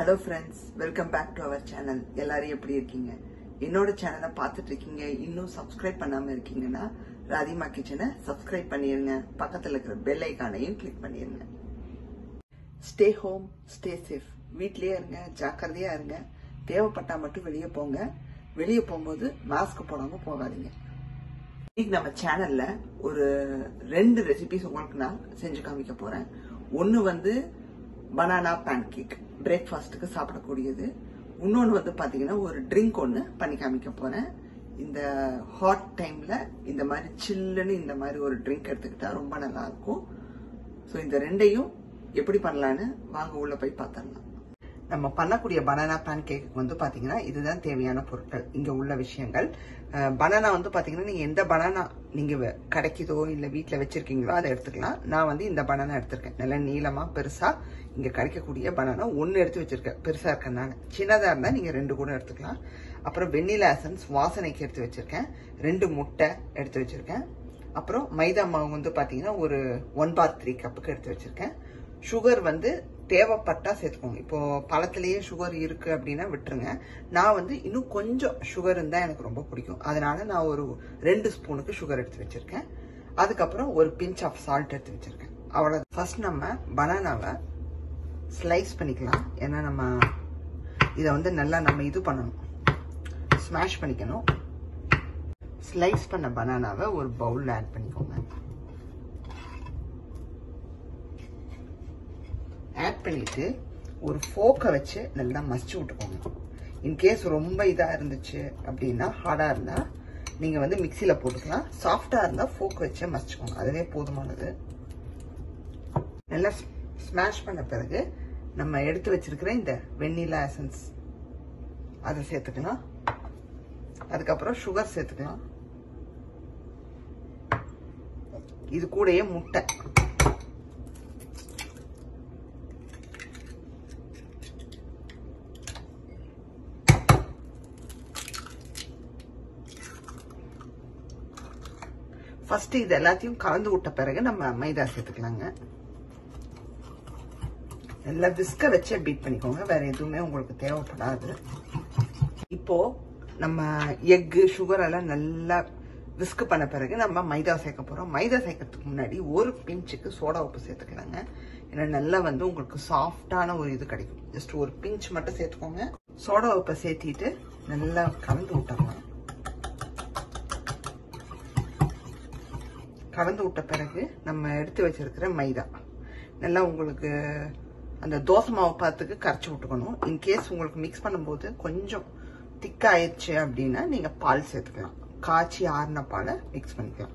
hello friends welcome back to our channel எல்லாரும் எப்படி இருக்கீங்க என்னோட சேனலை பார்த்துட்டு இருக்கீங்க இன்னும் சப்ஸ்கிரைப் பண்ணாம இருக்கீங்கன்னா ராதிமா கிச்சனை சப்ஸ்கிரைப் பண்ணிருங்க பக்கத்தில் இருக்கிற பெல் ஐக்கானையும் கிளிக் பண்ணிருங்க ஸ்டே ஹோம் ஸ்டே சேஃப் வீட்லயே இருங்க ஜாக்கிரதையா இருங்க தேவைப்பட்டா மட்டும் வெளியே போங்க வெளியே போகும்போது மாஸ்க் போடாம போகாதீங்க இன்னைக்கு நம்ம சேனல்ல ஒரு ரெண்டு ரெசிபிஸ் உங்களுக்கு நான் செஞ்சு காமிக்க போறேன் ஒன்னு வந்து பனானா பேன்கேக் பிரேக்ஃபாஸ்ட்டுக்கு சாப்பிடக்கூடியது இன்னொன்று வந்து பாத்தீங்கன்னா ஒரு ட்ரிங்க் ஒன்று பண்ணி காமிக்க போறேன் இந்த ஹாட் டைம்ல இந்த மாதிரி சில்லுன்னு இந்த மாதிரி ஒரு ட்ரிங்க் எடுத்துக்கிட்டா ரொம்ப நல்லா இருக்கும் ஸோ இந்த ரெண்டையும் எப்படி பண்ணலான்னு வாங்க உள்ள போய் பார்த்துடலாம் நம்ம பண்ணக்கூடிய பனானா பேன் கேக்கு வந்து பாத்தீங்கன்னா இதுதான் தேவையான பொருட்கள் இங்க உள்ள விஷயங்கள் பனானா வந்து பாத்தீங்கன்னா நீங்க எந்த பனானா நீங்க வெ- கிடைக்குதோ இல்ல வீட்ல வச்சிருக்கீங்களோ அதை எடுத்துக்கலாம் நான் வந்து இந்த பனானா எடுத்திருக்கேன் நல்லா நீளமா பெருசா இங்க கிடைக்கக்கூடிய பனானா ஒன்னு எடுத்து வச்சிருக்கேன் பெருசா இருக்கனால சின்னதா இருந்தா நீங்க ரெண்டு கூட எடுத்துக்கலாம் அப்புறம் வெண்ணிலா எசன்ஸ் வாசனைக்கு எடுத்து வச்சிருக்கேன் ரெண்டு முட்டை எடுத்து வச்சிருக்கேன் அப்புறம் மைதா மாவு வந்து பாத்தீங்கன்னா ஒரு ஒன் பார் த்ரீ கப்புக்கு எடுத்து வச்சிருக்கேன் சுகர் வந்து தேவைப்பட்டா சேர்த்துக்கோங்க இப்போ பழத்திலேயே சுகர் இருக்கு அப்படின்னா விட்டுருங்க நான் வந்து இன்னும் கொஞ்சம் சுகர் இருந்தா எனக்கு ரொம்ப பிடிக்கும் அதனால நான் ஒரு ரெண்டு ஸ்பூனுக்கு சுகர் எடுத்து வச்சிருக்கேன் அதுக்கப்புறம் ஒரு பிஞ்ச் ஆஃப் சால்ட் எடுத்து வச்சிருக்கேன் அவ்வளோ ஃபர்ஸ்ட் நம்ம பனானாவை ஸ்லைஸ் பண்ணிக்கலாம் ஏன்னா நம்ம இதை வந்து நல்லா நம்ம இது பண்ணணும் ஸ்மாஷ் பண்ணிக்கணும் ஸ்லைஸ் பண்ண பனானாவை ஒரு பவுல்ல ஆட் பண்ணிக்கோங்க ஆட் பண்ணிட்டு ஒரு ஃபோக்கை வச்சு நல்லா மசிச்சு விட்டுக்கோங்க இன்கேஸ் ரொம்ப இதாக இருந்துச்சு அப்படின்னா ஹார்டாக இருந்தால் நீங்கள் வந்து மிக்சியில் போட்டுக்கலாம் சாஃப்டாக இருந்தால் ஃபோக் வச்சு மசிச்சுக்கோங்க அதுவே போதுமானது நல்லா ஸ்மாஷ் பண்ண பிறகு நம்ம எடுத்து வச்சிருக்கிற இந்த வெண்ணிலா எசன்ஸ் அதை சேர்த்துக்கலாம் அதுக்கப்புறம் சுகர் சேர்த்துக்கலாம் இது கூடயே முட்டை ஃபர்ஸ்ட் இது எல்லாத்தையும் கலந்து விட்ட பிறகு நம்ம மைதா சேர்த்துக்கலாங்க நல்லா விஸ்க வச்சு பீட் பண்ணிக்கோங்க வேற எதுவுமே உங்களுக்கு தேவைப்படாது இப்போ நம்ம எக்கு சுகர் எல்லாம் நல்லா விஸ்க் பண்ண பிறகு நம்ம மைதா சேர்க்க போறோம் மைதா சேர்க்கறதுக்கு முன்னாடி ஒரு பிஞ்சுக்கு சோடா உப்பு சேர்த்துக்கலாங்க ஏன்னா நல்லா வந்து உங்களுக்கு சாஃப்டான ஒரு இது கிடைக்கும் ஜஸ்ட் ஒரு பிஞ்ச் மட்டும் சேர்த்துக்கோங்க சோடா உப்பை சேர்த்திட்டு நல்லா கலந்து விட்டுறலாம் கலந்து விட்ட பிறகு நம்ம எடுத்து வச்சிருக்கிற மைதா நல்லா உங்களுக்கு அந்த தோசை மாவு பார்த்துக்கு கரைச்சி விட்டுக்கணும் இன்கேஸ் உங்களுக்கு மிக்ஸ் பண்ணும்போது கொஞ்சம் திக்காயிடுச்சு அப்படின்னா நீங்க பால் சேர்த்துக்கலாம் காய்ச்சி ஆறின பாலை மிக்ஸ் பண்ணிக்கலாம்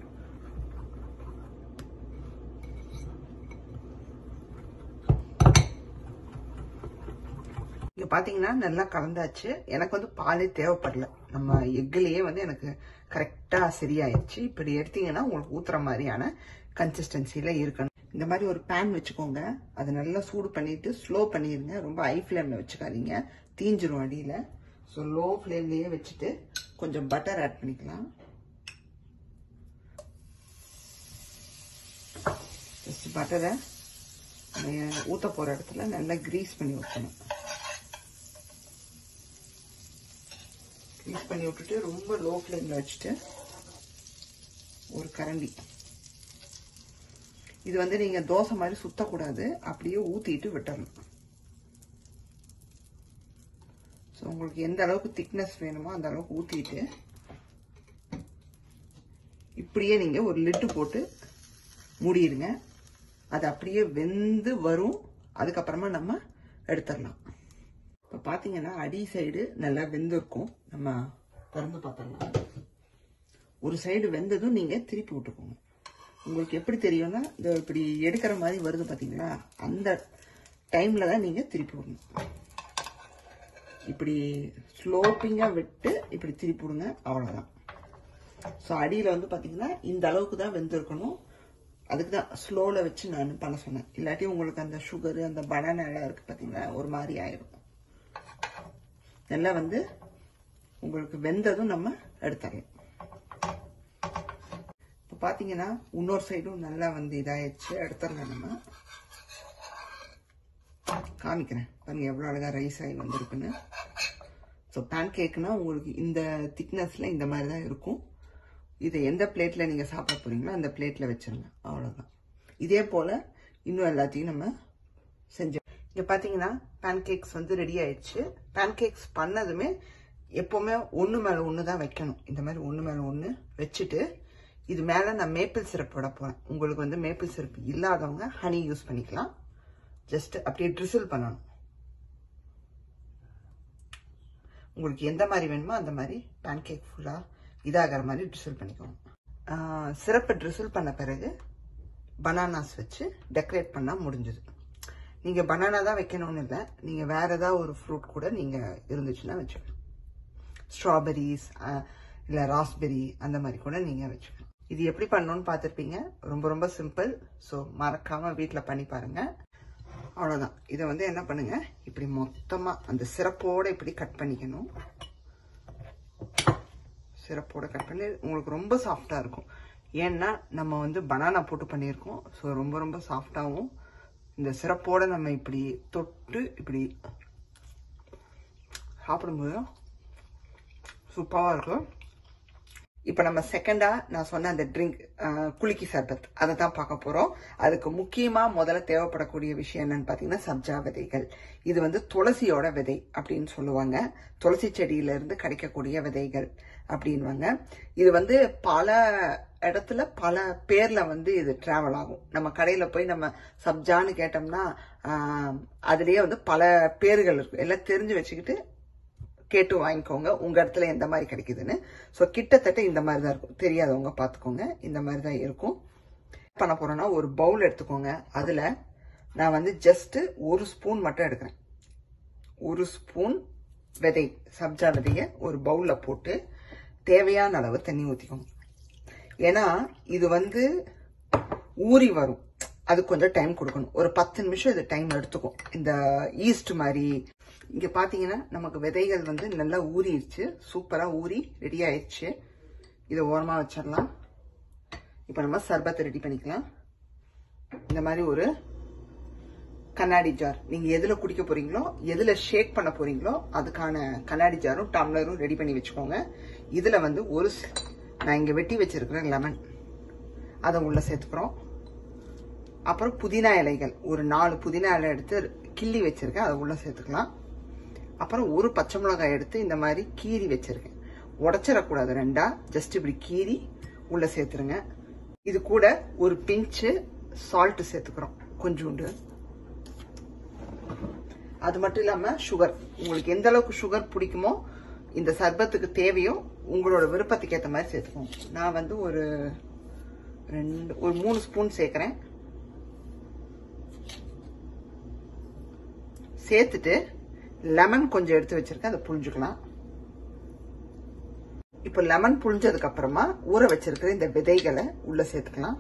இங்க பாத்தீங்கன்னா நல்லா கலந்தாச்சு எனக்கு வந்து பாலே தேவைப்படல நம்ம எக்குலயே வந்து எனக்கு கரெக்டா சரியாயிடுச்சு இப்படி எடுத்தீங்கன்னா உங்களுக்கு ஊத்துற மாதிரியான கன்சிஸ்டன்சில இருக்கணும் இந்த மாதிரி ஒரு பேன் வச்சுக்கோங்க அதை நல்லா சூடு பண்ணிட்டு ஸ்லோ பண்ணிருங்க ரொம்ப ஹை ஃப்ளேம்ல வச்சுக்காதீங்க தீஞ்சிரும் அடியில ஸோ லோ ஃப்ளேம்லயே வச்சுட்டு கொஞ்சம் பட்டர் ஆட் பண்ணிக்கலாம் ஜஸ்ட் பட்டரை ஊத்த போற இடத்துல நல்லா கிரீஸ் பண்ணி வைக்கணும் மிக்ஸ் பண்ணி விட்டுட்டு ரொம்ப லோ ஃப்ளேமில் வச்சுட்டு ஒரு கரண்டி இது வந்து நீங்க தோசை மாதிரி சுத்தக்கூடாது அப்படியே ஊத்திட்டு விட்டுறணும் ஸோ உங்களுக்கு எந்த அளவுக்கு திக்னஸ் வேணுமோ அந்த அளவுக்கு ஊத்திட்டு இப்படியே நீங்க ஒரு லிட்டு போட்டு மூடிடுங்க அது அப்படியே வெந்து வரும் அதுக்கப்புறமா நம்ம எடுத்துடலாம் இப்போ பார்த்தீங்கன்னா அடி சைடு நல்லா வெந்திருக்கும் நம்ம திறந்து பார்த்தரலாம் ஒரு சைடு வெந்ததும் நீங்கள் திருப்பி விட்டுக்கோங்க உங்களுக்கு எப்படி தெரியும்னா இந்த இப்படி எடுக்கிற மாதிரி வருது பார்த்தீங்களா அந்த டைமில் தான் நீங்கள் திருப்பி விடணும் இப்படி ஸ்லோப்பிங்காக விட்டு இப்படி திருப்பி விடுங்க அவ்வளோதான் ஸோ அடியில் வந்து பார்த்தீங்கன்னா இந்த அளவுக்கு தான் வெந்திருக்கணும் அதுக்கு தான் ஸ்லோவில் வச்சு நான் பண்ண சொன்னேன் இல்லாட்டி உங்களுக்கு அந்த சுகரு அந்த பனானா எல்லாம் இருக்குது பார்த்தீங்களா ஒரு மாதிரி ஆயிடும் நல்லா வந்து உங்களுக்கு வெந்ததும் நம்ம எடுத்துடலாம் இப்போ பார்த்தீங்கன்னா இன்னொரு சைடும் நல்லா வந்து இதாயிடுச்சு எடுத்துடலாம் நம்ம காமிக்கிறேன் பாருங்க எவ்வளோ அழகாக ரைஸ் ஆகி வந்திருக்குன்னு ஸோ பேன் கேக்குனா உங்களுக்கு இந்த திக்னஸில் இந்த மாதிரி தான் இருக்கும் இதை எந்த பிளேட்டில் நீங்கள் சாப்பிட போகிறீங்களோ அந்த பிளேட்டில் வச்சிருங்க அவ்வளோதான் இதே போல் இன்னும் எல்லாத்தையும் நம்ம செஞ்சு இங்கே பார்த்தீங்கன்னா பேன்கேக்ஸ் வந்து ரெடி ஆயிடுச்சு பேன்கேக்ஸ் பண்ணதுமே எப்போவுமே ஒன்று மேலே ஒன்று தான் வைக்கணும் இந்த மாதிரி ஒன்று மேலே ஒன்று வச்சுட்டு இது மேலே நான் மேப்பிள் சிரப் விட போகிறேன் உங்களுக்கு வந்து மேப்பிள் சிரப் இல்லாதவங்க ஹனி யூஸ் பண்ணிக்கலாம் ஜஸ்ட் அப்படியே ட்ரிசில் பண்ணணும் உங்களுக்கு எந்த மாதிரி வேணுமோ அந்த மாதிரி பேன்கேக் ஃபுல்லாக இதாகிற மாதிரி ட்ரிசில் பண்ணிக்கோங்க சிரப்பை ட்ரிசில் பண்ண பிறகு பனானாஸ் வச்சு டெக்கரேட் பண்ணால் முடிஞ்சது நீங்கள் பனானா தான் வைக்கணும்னு இல்லை நீங்கள் வேற ஏதாவது ஒரு ஃப்ரூட் கூட நீங்கள் இருந்துச்சுன்னா வச்சுக்கலாம் ஸ்ட்ராபெரிஸ் இல்லை ராஸ்பெரி அந்த மாதிரி கூட நீங்கள் வச்சுக்கலாம் இது எப்படி பண்ணணும்னு பார்த்துருப்பீங்க ரொம்ப ரொம்ப சிம்பிள் ஸோ மறக்காமல் வீட்டில் பண்ணி பாருங்கள் அவ்வளோதான் இதை வந்து என்ன பண்ணுங்க இப்படி மொத்தமாக அந்த சிறப்போட இப்படி கட் பண்ணிக்கணும் சிறப்போட கட் பண்ணி உங்களுக்கு ரொம்ப சாஃப்டாக இருக்கும் ஏன்னா நம்ம வந்து பனானா போட்டு பண்ணியிருக்கோம் ஸோ ரொம்ப ரொம்ப சாஃப்டாகவும் இந்த சிறப்போட நம்ம இப்படி தொட்டு இப்படி சாப்பிடும்போது சூப்பராக இருக்கும் இப்போ நம்ம செகண்டா நான் சொன்ன அந்த ட்ரிங்க் குலுக்கி சர்பத் அதை தான் பார்க்க போறோம் அதுக்கு முக்கியமா முதல்ல தேவைப்படக்கூடிய விஷயம் என்னன்னு பார்த்தீங்கன்னா சப்ஜா விதைகள் இது வந்து துளசியோட விதை அப்படின்னு சொல்லுவாங்க துளசி செடியில இருந்து கிடைக்கக்கூடிய விதைகள் அப்படின்வாங்க இது வந்து பல இடத்துல பல பேர்ல வந்து இது டிராவல் ஆகும் நம்ம கடையில போய் நம்ம சப்ஜான்னு கேட்டோம்னா ஆஹ், அதுலயே வந்து பல பேர்கள் இருக்கும் எல்லாம் தெரிஞ்சு வச்சுக்கிட்டு கேட்டு வாங்கிக்கோங்க உங்க இடத்துல எந்த மாதிரி கிடைக்குதுன்னு ஸோ கிட்டத்தட்ட இந்த மாதிரி தான் இருக்கும் தெரியாதவங்க பார்த்துக்கோங்க இந்த மாதிரி தான் இருக்கும் பண்ண போறோம்னா ஒரு பவுல் எடுத்துக்கோங்க அதுல நான் வந்து ஜஸ்ட் ஒரு ஸ்பூன் மட்டும் எடுக்கிறேன் ஒரு ஸ்பூன் விதை சப்ஜா விதைய ஒரு பவுல்ல போட்டு தேவையான அளவு தண்ணி ஊற்றிக்கோங்க ஏன்னா இது வந்து ஊறி வரும் அது கொஞ்சம் டைம் கொடுக்கணும் ஒரு பத்து நிமிஷம் இது டைம் எடுத்துக்கும் இந்த ஈஸ்ட் மாதிரி இங்க பாத்தீங்கன்னா நமக்கு விதைகள் வந்து நல்லா ஊறிடுச்சு சூப்பரா ஊறி ரெடி ஆயிடுச்சு இதை ஓரமா வச்சிடலாம் இப்போ நம்ம சர்பத்தை ரெடி பண்ணிக்கலாம் இந்த மாதிரி ஒரு கண்ணாடி ஜார் நீங்க எதுல குடிக்க போறீங்களோ எதுல ஷேக் பண்ண போறீங்களோ அதுக்கான கண்ணாடி ஜாரும் டம்ளரும் ரெடி பண்ணி வச்சுக்கோங்க இதுல வந்து ஒரு ஸ்- நான் இங்க வெட்டி வச்சிருக்கிறேன் லெமன் அதை உள்ள சேர்த்துக்கிறோம் அப்புறம் புதினா இலைகள் ஒரு நாலு புதினா இலை எடுத்து கிள்ளி வச்சிருக்கேன் அதை உள்ள சேர்த்துக்கலாம் அப்புறம் ஒரு பச்சை மிளகாய் எடுத்து இந்த மாதிரி கீறி வச்சிருக்கேன் உடச்சிடக்கூடாது ரெண்டா ஜஸ்ட் இப்படி கீறி உள்ள சேர்த்துருங்க இது கூட ஒரு பிஞ்சு சால்ட் சேர்த்துக்கிறோம் கொஞ்சோண்டு அது மட்டும் இல்லாம சுகர் உங்களுக்கு எந்த அளவுக்கு சுகர் பிடிக்குமோ இந்த சர்பத்துக்கு தேவையோ உங்களோட விருப்பத்துக்கு ஏற்ற மாதிரி சேர்த்துக்கோங்க நான் வந்து ஒரு ரெண்டு ஒரு மூணு ஸ்பூன் சேர்க்கிறேன் சேர்த்துட்டு லெமன் கொஞ்சம் எடுத்து வச்சிருக்கேன் அதை புழிஞ்சுக்கலாம் இப்போ லெமன் புழிஞ்சதுக்கு அப்புறமா ஊற வச்சிருக்கிற இந்த விதைகளை உள்ள சேர்த்துக்கலாம்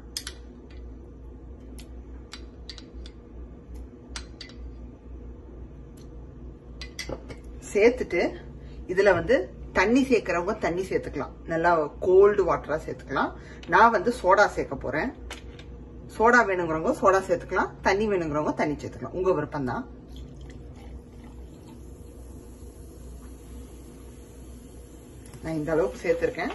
சேர்த்துட்டு இதுல வந்து தண்ணி சேர்க்கிறவங்க தண்ணி சேர்த்துக்கலாம் நல்லா கோல்டு வாட்டரா சேர்த்துக்கலாம் நான் வந்து சோடா சேர்க்க போறேன் சோடா வேணுங்கிறவங்க சோடா சேர்த்துக்கலாம் தண்ணி வேணுங்கிறவங்க தண்ணி சேர்த்துக்கலாம் உங்க விருப்பம் தான் நான் இந்த அளவுக்கு சேர்த்திருக்கேன்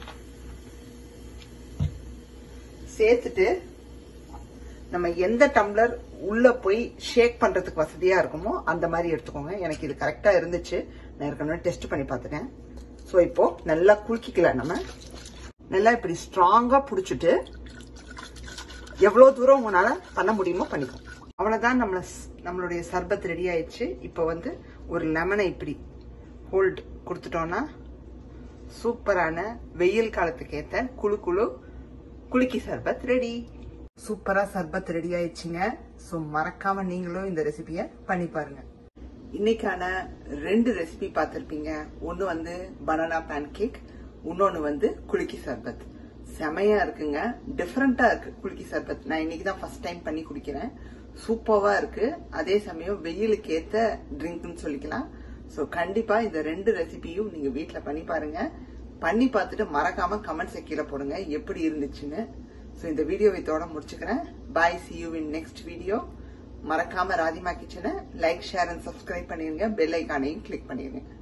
சேர்த்துட்டு நம்ம எந்த டம்ளர் உள்ள போய் ஷேக் பண்றதுக்கு வசதியா இருக்குமோ அந்த மாதிரி எடுத்துக்கோங்க எனக்கு இது கரெக்டா இருந்துச்சு நான் ஏற்கனவே டெஸ்ட் பண்ணி பார்த்துட்டேன் ஸோ இப்போ நல்லா குலுக்கிக்கலாம் நம்ம நல்லா இப்படி ஸ்ட்ராங்கா புடிச்சிட்டு எவ்வளவு தூரம் உங்களால பண்ண முடியுமோ பண்ணிக்கோ அவ்வளவுதான் நம்மள நம்மளுடைய சர்பத் ரெடி ஆயிடுச்சு இப்போ வந்து ஒரு லெமனை இப்படி ஹோல்ட் கொடுத்துட்டோம்னா சூப்பரான வெயில் காலத்துக்கு ஏத்த குழு குழு குலுக்கி சர்பத் ரெடி சூப்பரா சர்பத் ரெடி ஆயிடுச்சுங்க ஸோ மறக்காம நீங்களும் இந்த ரெசிபியை பண்ணி பாருங்க இன்னைக்கான ரெண்டு ரெசிபி பார்த்திருப்பீங்க ஒன்னு வந்து பனானா பேன் கேக் இன்னொன்னு வந்து குலுக்கி சர்பத் செமையா இருக்குங்க டிஃப்ரெண்டா இருக்கு குலுக்கி சர்பத் நான் இன்னைக்கு தான் ஃபர்ஸ்ட் டைம் பண்ணி குடிக்கிறேன் சூப்பர்வா இருக்கு அதே சமயம் வெயிலுக்கு ஏத்த ட்ரிங்க்னு சொல்லிக்கலாம் ஸோ கண்டிப்பா இந்த ரெண்டு ரெசிபியும் நீங்க வீட்ல பண்ணி பாருங்க பண்ணி பார்த்துட்டு மறக்காம கமெண்ட்ஸ் கீழே போடுங்க எப்படி இருந்துச்சுன்னு ஸோ இந்த வீடியோ இதோட முடிச்சுக்கிறேன் bye see you in next video மறக்காம ராதிமா கிச்சனை லைக் ஷேர் அண்ட் சப்ஸ்கிரைப் பண்ணிருங்க பெல் ஐக்கானையும் கிளிக் பண்ணிருங்க